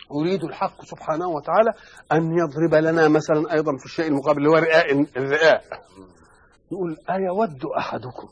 يريد الحق سبحانه وتعالى أن يضرب لنا مثلا أيضا في الشيء المقابل اللي هو رئاء الرئاء يقول أيود أحدكم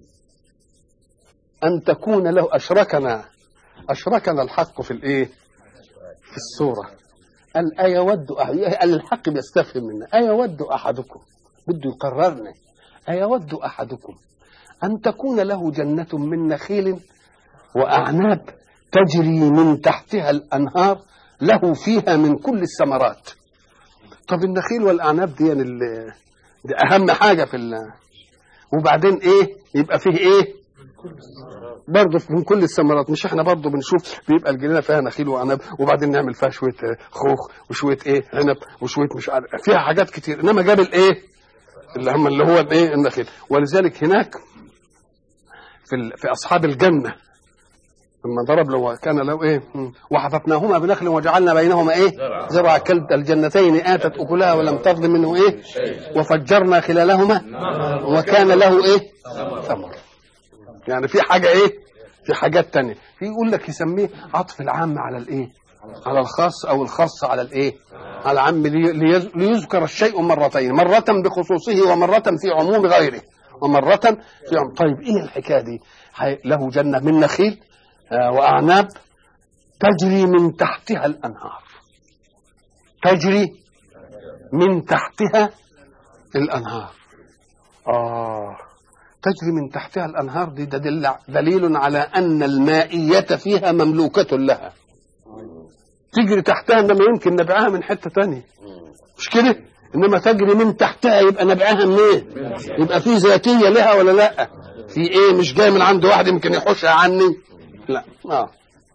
أن تكون له أشركنا أشركنا الحق في الإيه؟ في السورة قال أيود أحد قال الحق بيستفهم منا أيود أحدكم بده يقررنا أيود أحدكم أن تكون له جنة من نخيل وأعناب تجري من تحتها الأنهار له فيها من كل الثمرات طب النخيل والأعناب دي, ال... دي أهم حاجة في ال... وبعدين إيه يبقى فيه إيه برضه من كل الثمرات مش احنا برضه بنشوف بيبقى الجنينه فيها نخيل وعنب وبعدين نعمل فيها شويه خوخ وشويه ايه عنب وشويه مش عارف فيها حاجات كتير انما جاب الايه اللي هم اللي هو الايه النخيل ولذلك هناك في ال... في اصحاب الجنه لما ضرب له كان له ايه وحففناهما بنخل وجعلنا بينهما ايه زرع كلب الجنتين اتت اكلها ولم تظلم منه ايه وفجرنا خلالهما وكان له ايه ثمر يعني في حاجه ايه في حاجات تانية في يقول لك يسميه عطف العام على الايه على الخاص او الخاص على الايه على العام لي- ليذكر الشيء مرتين مرة بخصوصه ومرة في عموم غيره ومرة في عموم طيب ايه الحكاية دي هي- له جنة من نخيل آه، وأعناب تجري من تحتها الأنهار تجري من تحتها الأنهار آه تجري من تحتها الأنهار دي دليل, دليل على أن المائية فيها مملوكة لها تجري تحتها إنما يمكن نبعها من حتة تانية مش كده إنما تجري من تحتها يبقى نبعها منين يبقى في ذاتية لها ولا لا في إيه مش جاي من عند واحد يمكن يحوشها عني لا آه.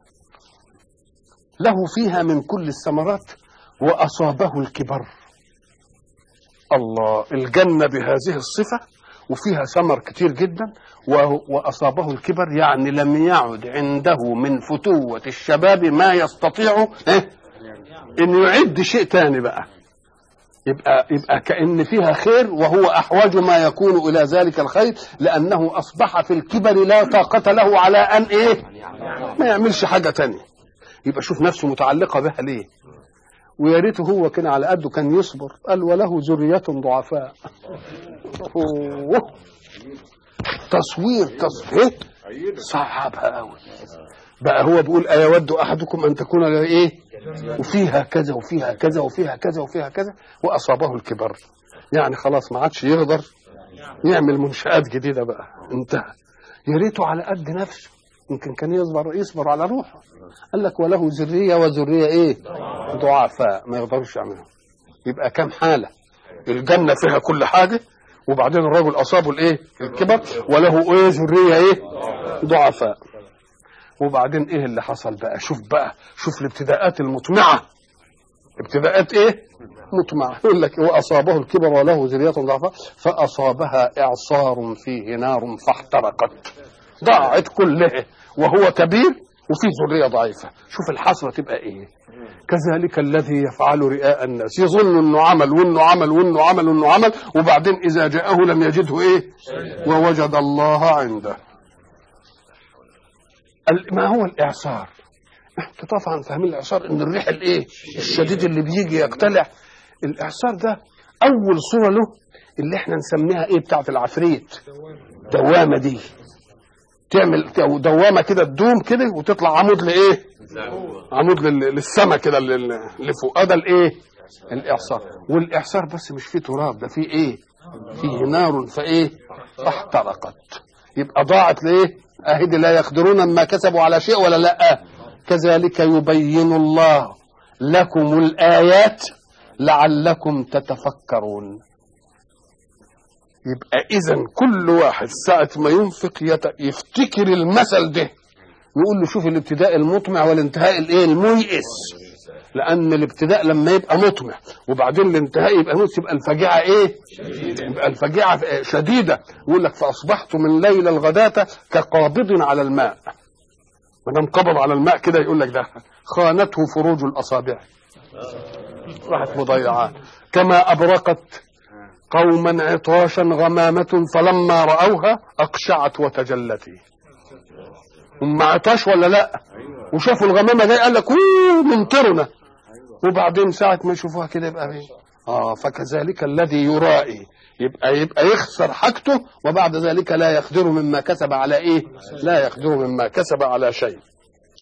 له فيها من كل الثمرات وأصابه الكبر الله الجنة بهذه الصفة وفيها ثمر كتير جدا و- وأصابه الكبر يعني لم يعد عنده من فتوة الشباب ما يستطيع إيه؟ أن يعد شيء تاني بقى يبقى يبقى كأن فيها خير وهو أحوج ما يكون إلى ذلك الخير لأنه أصبح في الكبر لا طاقة له على أن إيه ما يعملش حاجة تانية يبقى شوف نفسه متعلقة بها ليه ويا ريته هو كان على قده كان يصبر قال وله ذرية ضعفاء أوه. تصوير تصوير صعبها قوي بقى هو بيقول أيود أحدكم أن تكون له إيه وفيها كذا وفيها كذا وفيها كذا وفيها كذا وأصابه الكبر يعني خلاص ما عادش يقدر يعمل منشآت جديدة بقى انتهى يا ريته على قد نفسه يمكن كان يصبر يصبر على روحه قال لك وله ذرية وذرية إيه ضعفاء ما يقدرش يعملها يبقى كم حالة الجنة فيها كل حاجة وبعدين الرجل أصابه الإيه الكبر وله إيه ذرية إيه ضعفاء وبعدين ايه اللي حصل بقى شوف بقى شوف الابتداءات المطمعه ابتداءات ايه مطمعه يقول لك واصابه الكبر وله ذريه ضعفاء فاصابها اعصار فيه نار فاحترقت ضاعت كلها وهو كبير وفيه ذريه ضعيفه شوف الحسره تبقى ايه كذلك الذي يفعل رئاء الناس يظن انه عمل وانه عمل وانه عمل وانه عمل وبعدين اذا جاءه لم يجده ايه ووجد الله عنده ال- ما هو الاعصار انتوا طبعا فاهمين الاعصار ان الريح الايه الشديد اللي بيجي يقتلع الاعصار ده اول صوره له اللي احنا نسميها ايه بتاعت العفريت دوامه دي تعمل دوامه كده تدوم كده وتطلع عمود لايه عمود لل- للسما كده لل- اللي فوق ده الايه الاعصار والاعصار بس مش فيه تراب ده فيه ايه فيه نار فايه فاحترقت يبقى ضاعت ليه اهدي لا يقدرون ما كسبوا على شيء ولا لا كذلك يبين الله لكم الايات لعلكم تتفكرون يبقى اذا كل واحد ساعه ما ينفق يت- يفتكر المثل ده يقول له شوف الابتداء المطمع والانتهاء الايه الميئس لان الابتداء لما يبقى مطمع وبعدين الانتهاء يبقى ميئس يبقى الفجيعه ايه يبقى الفجيعه شديده يقول لك فاصبحت من ليل الغداة كقابض على الماء ما دام قبض على الماء كده يقول لك ده خانته فروج الاصابع راحت مضيعات كما ابرقت قوما عطاشا غمامة فلما رأوها أقشعت وتجلت هم عطاش ولا لا وشافوا الغمامه دي قال لك اوه ممطرنا وبعدين ساعه ما يشوفوها كده يبقى ايه اه فكذلك الذي يرائي يبقى يبقى يخسر حاجته وبعد ذلك لا يقدر مما كسب على ايه لا يقدر مما كسب على شيء